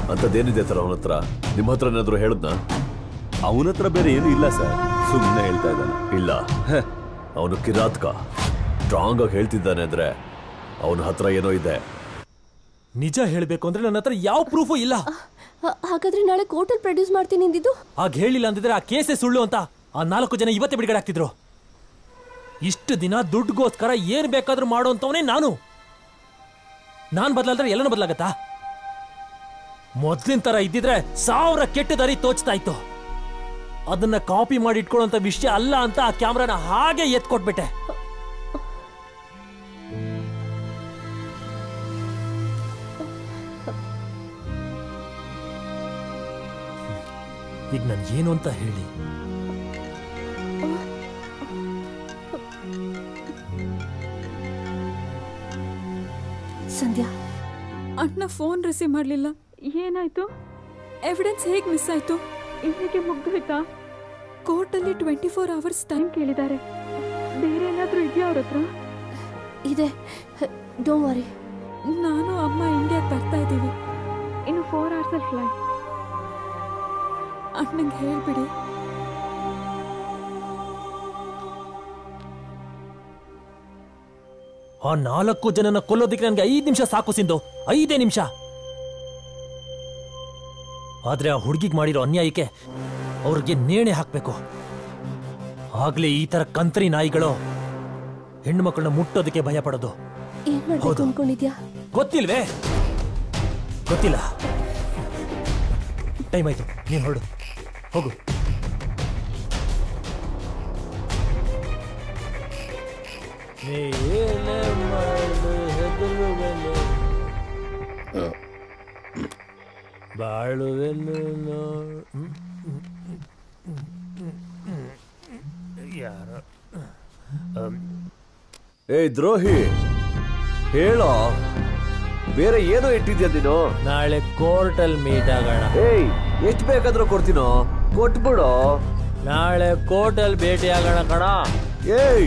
ಅಂತದೇನಿದೆ sir ಅವನ ಹತ್ರ ನಿಮ್ಮ ಹತ್ರ ಏನಾದ್ರು ಹೇಳದ್ನ ಅವನ ಹತ್ರ ಬೇರೆ ಏನು ಇಲ್ಲ ಸರ್ ಸುಮ್ಮನೆ ಹೇಳ್ತಾ ಇದ್ದಾನೆ ಇಲ್ಲ ಅವನು ಕಿರಾತ್ಕ ಸ್ಟ್ರಾಂಗ್ ಆಗಿ ಹೇಳ್ತಿದ್ದಾನೆ ಅಂದ್ರೆ ಅವನ ಹತ್ರ ಏನೋ ಇದೆ ನಿಜ ಹೇಳ್ಬೇಕು ಅಂದ್ರೆ ನನ್ನ ಹತ್ರ ಯಾವ ಪ್ರೂಫು ಇಲ್ಲ ಹಾ- ಹಾಗಾದ್ರೆ ನಾಳೆ ಕೋರ್ಟಲ್ಲಿ ಪ್ರೊಡ್ಯೂಸ್ ಮಾಡ್ತೀನಿ ಅಂದಿದ್ದು ಆಗ ಹೇಳಿಲ್ಲ ಅಂದಿದ್ರೆ ಆ ಕೇಸೇ ಸುಳ್ಳು ಅಂತ ಆ ನಾಲ್ಕು ಜನ ಇವತ್ತೇ ಬಿಡುಗಡೆ ಆಗ್ತಿದ್ರು ಇಷ್ಟು ದಿನ ದುಡ್ಡುಗೋಸ್ಕರ ಏನ್ ಬೇಕಾದ್ರೂ ಮಾಡುವಂತವನೇ ನಾನು ನಾನ್ ಬದಲಾದ್ರೆ ಎಲ್ಲನೂ ಬದಲಾಗತ್ತಾ ಮೊದ್ಲಿನ ತರ ಇದ್ದಿದ್ರೆ ಸಾವಿರ ಕೆಟ್ಟ ದಾರಿ ತೋಚ್ತಾ ಇತ್ತು ಅದನ್ನ ಕಾಪಿ ಮಾಡಿ ಇಟ್ಕೊಳ್ಳುವಂತ ವಿಷಯ ಅಲ್ಲ ಅಂತ ಆ ಕ್ಯಾಮ್ರಾನ ಹಾಗೆ ಎತ್ಕೊಟ್ಬಿಟ್ಟೆ ಈಗ ನಾನು ಏನು ಅಂತ ಹೇಳಿ ಸಂಧ್ಯಾ ಅಣ್ಣ ಫೋನ್ ರಿಸೀವ್ ಮಾಡಲಿಲ್ಲ ಏನಾಯ್ತು ಎವಿಡೆನ್ಸ್ ಹೇಗೆ ಮಿಸ್ ಆಯ್ತು ಇಲ್ಲಿಗೆ ಮುಗ್ದೋಯ್ತಾ ಕೋರ್ಟಲ್ಲಿ ಟ್ವೆಂಟಿ ಫೋರ್ ಅವರ್ಸ್ ಟೈಮ್ ಕೇಳಿದ್ದಾರೆ ಬೇರೆ ಏನಾದರೂ ಇದೆಯಾ ಅವ್ರ ಹತ್ರ ಇದೆ ಡೋಂಟ್ ವರಿ ನಾನು ಅಮ್ಮ ಇಂಡಿಯಾಗೆ ಬರ್ತಾ ಇದ್ದೀವಿ ಇನ್ನು ಫೋರ್ ಅವರ್ಸಲ್ಲಿ ಫ್ಲೈಟ್ ಅಣ್ಣಂಗೆ ಹೇಳ್ಬಿಡಿ ಆ ನಾಲ್ಕು ಜನನ ಕೊಲ್ಲೋದಕ್ಕೆ ನನಗೆ ಐದು ನಿಮಿಷ ಸಾಕು ಸಿಂಧು ಐದೇ ನಿಮಿಷ ಆದ್ರೆ ಆ ಹುಡುಗಿಗೆ ಮಾಡಿರೋ ಅನ್ಯಾಯಕ್ಕೆ ಅವ್ರಿಗೆ ನೇಣೆ ಹಾಕ್ಬೇಕು ಆಗ್ಲೇ ಈ ತರ ಕಂತ್ರಿ ನಾಯಿಗಳು ಹೆಣ್ಣು ಮಕ್ಕಳನ್ನ ಮುಟ್ಟೋದಕ್ಕೆ ಭಯ ಪಡೋದು ಏನ್ ಮಾಡ್ಬೇಕು ಅನ್ಕೊಂಡಿದ್ಯಾ ಗೊತ್ತಿಲ್ವೇ ಗೊತ್ತಿಲ್ಲ ಟೈಮ್ ಆಯ್ತು ನೀನ್ ಹೊರಡು ಹೋಗು ಬಾಳುವೆನು ಯಾರು ಏಯ್ ದ್ರೋಹಿ ಹೇಳೋ ಬೇರೆ ಏನೋ ಇಟ್ಟಿದ್ಯಾ ನೀನು ನಾಳೆ ಕೋರ್ಟಲ್ಲಿ ಮೀಟ್ ಆಗೋಣ ಏಯ್ ಎಷ್ಟು ಬೇಕಾದ್ರೂ ಕೊಡ್ತೀನೋ ಕೊಟ್ಬಿಡು ನಾಳೆ ಕೋರ್ಟಲ್ಲಿ ಭೇಟಿ ಆಗೋಣ ಕಣ ಏಯ್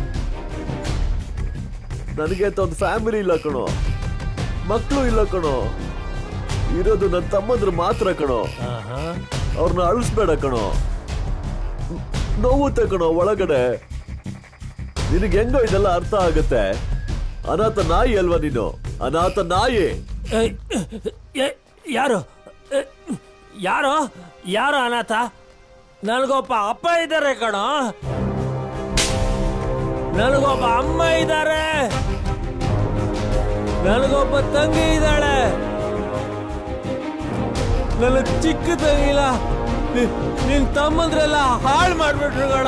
ನನಗೆ ಅಂತ ಒಂದು ಫ್ಯಾಮಿಲಿ ಇಲ್ಲ ಕಣೋ ಮಕ್ಕಳು ಇಲ್ಲ ಕಣೋ ಇರೋದು ನನ್ನ ತಮ್ಮಂದ್ರು ಮಾತ್ರ ಕಣೋ ಅವ್ರನ್ನ ಅಳಿಸ್ಬೇಡ ಕಣೋ ನೋವುತ್ತೆ ಕಣೋ ಒಳಗಡೆ ನಿನಗೆ ಹೆಂಗೋ ಇದೆಲ್ಲ ಅರ್ಥ ಆಗುತ್ತೆ ಅನಾಥ ನಾಯಿ ಅಲ್ವಾ ನೀನು ಅನಾಥ ನಾಯಿ ಏಯ್, ಏ- ಯಾರು ಏ, ಯಾರು ಯಾರು ಅನಾಥ ನನಗೊಬ್ಬ ಅಪ್ಪ ಇದ್ದಾರೆ ಕಣ ನನಗೊಬ್ಬ ಅಮ್ಮ ಇದ್ದಾರೆ ನನಗೊಬ್ಬ ತಂಗಿ ಇದ್ದಾಳೆ ನನ್ನ ಚಿಕ್ಕ ತಂಗಿಲ್ಲ ನಿ- ನಿನ್ ತಮ್ಮಂದ್ರೆಲ್ಲ ಹಾಳು ಮಾಡ್ಬಿಟ್ರು ಕಣ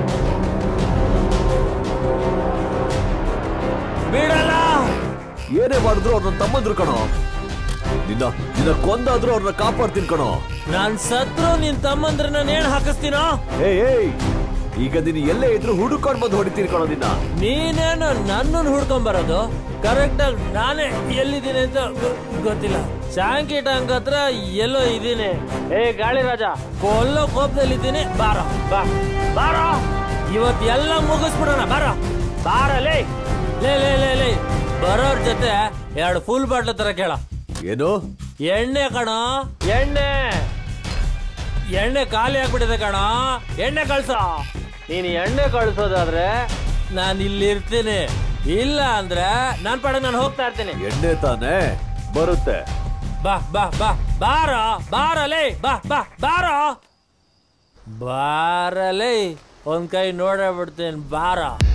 ಬಿಡಲ್ಲ ಏನೇ ಮಾಡಿದ್ರು ಅವ್ರನ್ನ ತಮ್ಮಂದ್ರು ಕಣೋ ನಿನ್ನ ನಿನ್ನ ಕೊಂದಾದ್ರೂ ಅವ್ರನ್ನ ಕಾಪಾಡ್ತೀನಿ ಕಣೋ ನಾನ್ ಸತ್ರು ನಿನ್ ತಮ್ಮಂದ್ರನ್ನ ನೇಣ್ ಹಾಕಿಸ್ತೀನೋ ಏಯ್ ಏಯ್ ಈಗ ನೀನು ಎಲ್ಲೇ ಇದ್ರು ಹುಡುಕೊಂಡ್ ಬಂದು ಹೊಡಿತೀನಿ ಕಣೋ ನಿನ್ನ ನೀನೇನು ನನ್ನನ್ನು ಹುಡ್ಕೊಂಡ್ ಬರೋದು ಕರೆಕ್ಟ್ ಆಗಿ ನಾನೇ ಎಲ್ಲಿದ್ದೀನಿ ಅಂತ ಗೊ- ಗೊತ್ತಿಲ್ಲ ಶಾಂಕಿ ಟ್ಯಾಂಕ್ ಹತ್ರ ಎಲ್ಲೋ ಇದ್ದೀನಿ ಏ ಗಾಳಿ ರಾಜ ಕೊಲ್ಲೋ ಕೋಪದಲ್ಲಿದ್ದೀನಿ ಬಾರೋ ಬಾ ಬಾರೋ ಇವತ್ ಎಲ್ಲ ಮುಗಿಸ್ಬಿಡೋಣ ಬಾರೋ ಬಾರ ಲೇ ಲೇ ಲೇ ಲೇ ಲೇ ಬರೋರ್ ಜೊತೆ ಎರಡು ಫುಲ್ ಬಾಟ್ಲ್ ತರ ಕೇಳ ಏನು ಎಣ್ಣೆ ಕಣ ಎಣ್ಣೆ ಎಣ್ಣೆ ಖಾಲಿ ಆಗ್ಬಿಟ್ಟಿದೆ ಕಣ ಎಣ್ಣೆ ಕಳ್ಸೋ ನೀನು ಎಣ್ಣೆ ಕಳ್ಸೋದಾದ್ರೆ ನಾನು ಇಲ್ಲಿ ಇರ್ತೀನಿ ಇಲ್ಲ ಅಂದ್ರೆ ನಾನ್ ಪಡ ನಾನು ಹೋಗ್ತಾ ಇರ್ತೀನಿ ಎಣ್ಣೆ ತಾನೇ ಬರುತ್ತೆ ಬಾ ಬಾ ಬಾ ಬಾರೋ ಬಾರಲೇ ಬಾ ಬಾ ಬಾರೋ ಬಾರಲೇ ಒಂದ್ ಕೈ ನೋಡೇ ಬಿಡ್ತೀನಿ ಬಾರ